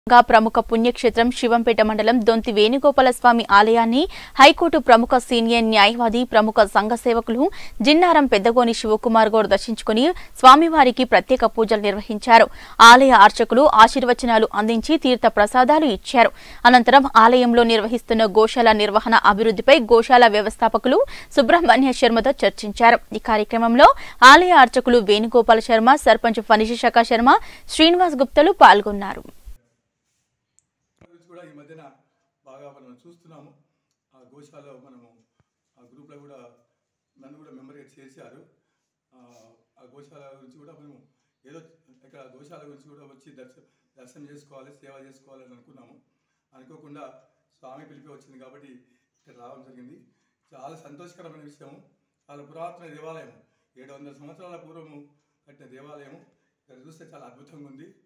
గా ప్రముఖ పుణ్యక్షేత్రం శివంపేట మండలం దొంతి వేణుగోపాల స్వామి ఆలయాన్ని హైకోర్టు ప్రముఖ సీనియర్ న్యాయవాది ప్రముఖ సంఘ సేవకులు జిన్నారం పెద్దగోని శివకుమార్ గౌడ్ దర్శించుకుని స్వామివారికి ప్రత్యేక పూజలు నిర్వహించారు ఆలయ అర్చకులు ఆశీర్వచనాలు అందించి తీర్థ ప్రసాదాలు ఇచ్చారు అనంతరం ఆలయంలో నిర్వహిస్తున్న గోశాల నిర్వహణ అభివృద్ధిపై గోశాల వ్యవస్థాపకులు సుబ్రహ్మణ్య శర్మతో చర్చించారు ఈ కార్యక్రమంలో ఆలయ అర్చకులు వేణుగోపాల శర్మ సర్పంచ్ ఫణిశిశక శర్మ శ్రీనివాస్ గుప్తలు పాల్గొన్నారు గురించి కూడా ఈ మధ్యన బాగా మనం చూస్తున్నాము ఆ గోశాల మనము ఆ గ్రూప్లో కూడా నన్ను కూడా మెంబర్గా చేశారు ఆ, ఆ గోశాల గురించి కూడా మేము ఏదో ఇక్కడ గోశాల గురించి కూడా వచ్చి దర్శ దర్శనం చేసుకోవాలి సేవ చేసుకోవాలని అనుకున్నాము అనుకోకుండా స్వామి పిలిపి వచ్చింది కాబట్టి ఇక్కడ రావడం జరిగింది చాలా సంతోషకరమైన విషయం చాలా పురాతన దేవాలయం ఏడు వందల సంవత్సరాల పూర్వము కట్టిన దేవాలయం ఇక్కడ చూస్తే చాలా అద్భుతంగా ఉంది